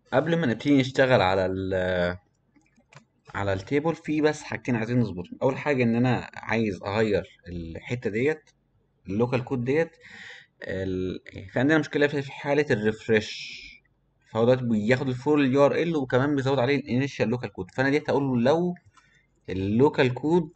قبل ما نبتدي نشتغل على ال على التيبل في بس حاجتين عايزين نظبطهم اول حاجه ان انا عايز اغير الحته ديت اللوكال كود ديت ال... في عندنا مشكله في حاله الريفرش فهو دلوقتي بياخد الفول اليو ار ال وكمان بيزود عليه الانيشال لوكال كود فانا ديت هقول له لو اللوكال كود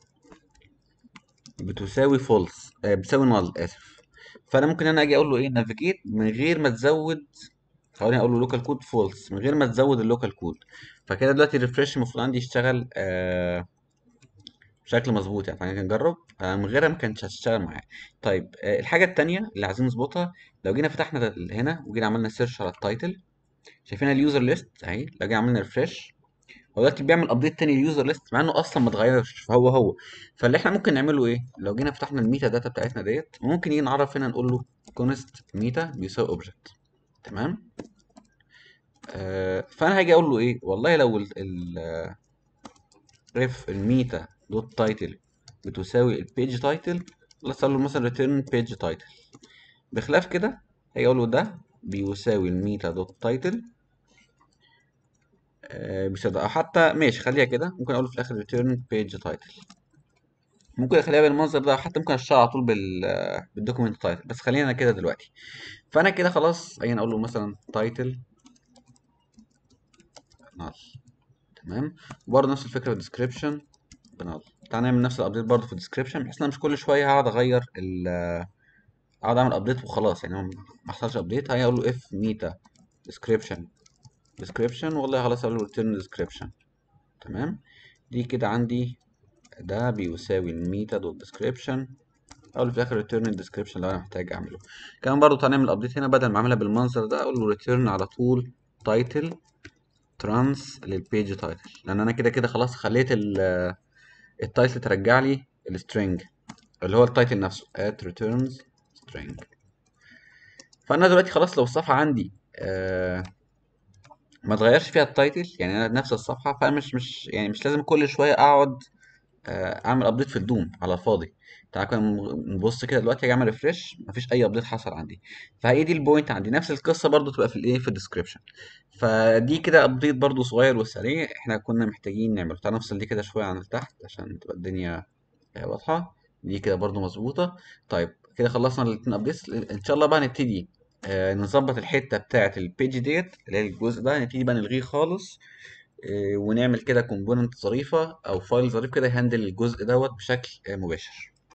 بتساوي فولس آه بتساوي نال اسف فانا ممكن انا اجي اقول له ايه نافيجيت من غير ما تزود خليني اقول له لوكال كود فولس من غير ما تزود اللوكال كود فكده دلوقتي الريفرش المفروض عندي يشتغل آه بشكل مظبوط يعني خلينا نجرب آه من غيرها ما كانش هتشتغل معايا طيب آه الحاجه التانيه اللي عايزين نظبطها لو جينا فتحنا ده- هنا وجينا عملنا سيرش على التايتل شايفين اليوزر ليست اهي لو جينا عملنا ريفرش هو دلوقتي بيعمل ابديت تاني لليوزر ليست مع انه اصلا ما اتغيرش فهو هو فاللي احنا ممكن نعمله ايه لو جينا فتحنا الميتا داتا بتاعتنا ديت ممكن يجي نعرف هنا نقول له كونست ميتا بيساوي اوبجكت تمام آه فانا هاجي اقول له ايه والله لو ال ال ريف الميتا دوت تايتل بتساوي البيج تايتل خلاص اقول له مثلا ريتيرن بيج تايتل بخلاف كده هاجي اقول له ده بيساوي الميتا دوت تايتل آه بيساوي ده او حتى ماشي خليها كده ممكن اقول له في الاخر ريتيرن بيج تايتل ممكن اخليها بالمنظر ده حتى ممكن اشتغل على طول بال بالدوكيمنت تايتل بس خلينا كده دلوقتي فانا كده خلاص اجي اقول له مثلا تايتل نال تمام برضه نفس الفكره في الديسكربشن بنال تعال نعمل نفس الابديت برضه في الديسكربشن بحيث ان انا مش كل شويه هقعد اغير ال اقعد اعمل ابديت وخلاص يعني هو ما حصلش ابديت هاجي اقول له اف ميتا ديسكربشن ديسكربشن والله خلاص اقول له ريتيرن ديسكربشن تمام دي كده عندي ده بيساوي الميتا دوت ديسكربشن اقول في الاخر ريتيرن الديسكربشن لو انا محتاج اعمله كمان برضو تعالى نعمل ابديت هنا بدل ما اعملها بالمنظر ده اقول له ريتيرن على طول تايتل ترانس للبيج تايتل لان انا كده كده خلاص خليت ال- التايتل ترجع لي السترنج اللي هو التايتل نفسه at returns string فانا دلوقتي خلاص لو الصفحه عندي آه ما اتغيرش فيها التايتل يعني انا نفس الصفحه فانا مش مش يعني مش لازم كل شويه اقعد آه، اعمل ابديت في الدوم على الفاضي تعالى كده نبص كده دلوقتي اجي اعمل ريفرش مفيش اي ابديت حصل عندي فهي دي البوينت عندي نفس القصه برضو تبقى في الايه في الديسكربشن فدي كده ابديت برضو صغير وسريع احنا كنا محتاجين نعمله تعالى نفصل دي كده شويه عن تحت عشان تبقى الدنيا آه، واضحه دي كده برضو مظبوطه طيب كده خلصنا الاتنين ابديتس ان شاء الله بقى نبتدي آه، نظبط الحته بتاعه البيج ديت اللي هي الجزء ده نبتدي بقى نلغيه خالص آه، ونعمل كده كومبوننت ظريفه او فايل ظريف كده يهندل الجزء دوت بشكل آه، مباشر